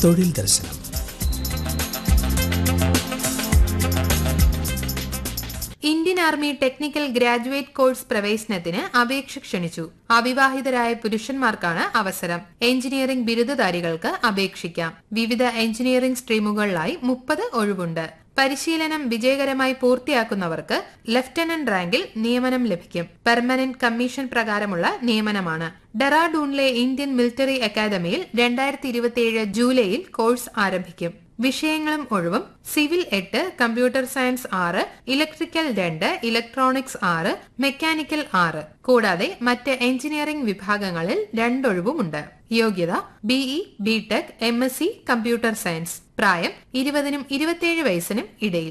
തൊഴിൽ ദർശനം Indian army technical graduate course പ്രവേശനത്തിന് അപേക്ഷ ക്ഷണിച്ചു അവിവാഹിതരായ പുരുഷന്മാർക്കാണ് അവസരം എഞ്ചിനീയറിംഗ് ബിരുദധാരികൾക്ക് അപേക്ഷിക്കാം വിവിധ എഞ്ചിനീയറിംഗ് സ്ട്രീമുകളിലായി മുപ്പത് ഒഴിവുണ്ട് പരിശീലനം വിജയകരമായി പൂർത്തിയാക്കുന്നവർക്ക് ലഫ്റ്റനന്റ് റാങ്കിൽ നിയമനം ലഭിക്കും പെർമനന്റ് കമ്മീഷൻ പ്രകാരമുള്ള നിയമനമാണ് ഡെറാഡൂണിലെ ഇന്ത്യൻ മിലിറ്ററി അക്കാദമിയിൽ രണ്ടായിരത്തി ഇരുപത്തിയേഴ് ജൂലൈയിൽ കോഴ്സ് ആരംഭിക്കും വിഷയങ്ങളും ഒഴിവും സിവിൽ എട്ട് കമ്പ്യൂട്ടർ സയൻസ് ആറ് ഇലക്ട്രിക്കൽ രണ്ട് ഇലക്ട്രോണിക്സ് ആറ് മെക്കാനിക്കൽ ആറ് കൂടാതെ മറ്റ് എഞ്ചിനീയറിംഗ് വിഭാഗങ്ങളിൽ രണ്ടൊഴിവുമുണ്ട് യോഗ്യത BE BTech M S C computer science പ്രായം ഇരുപതിനും ഇരുപത്തിയേഴ് വയസ്സിനും ഇടയിൽ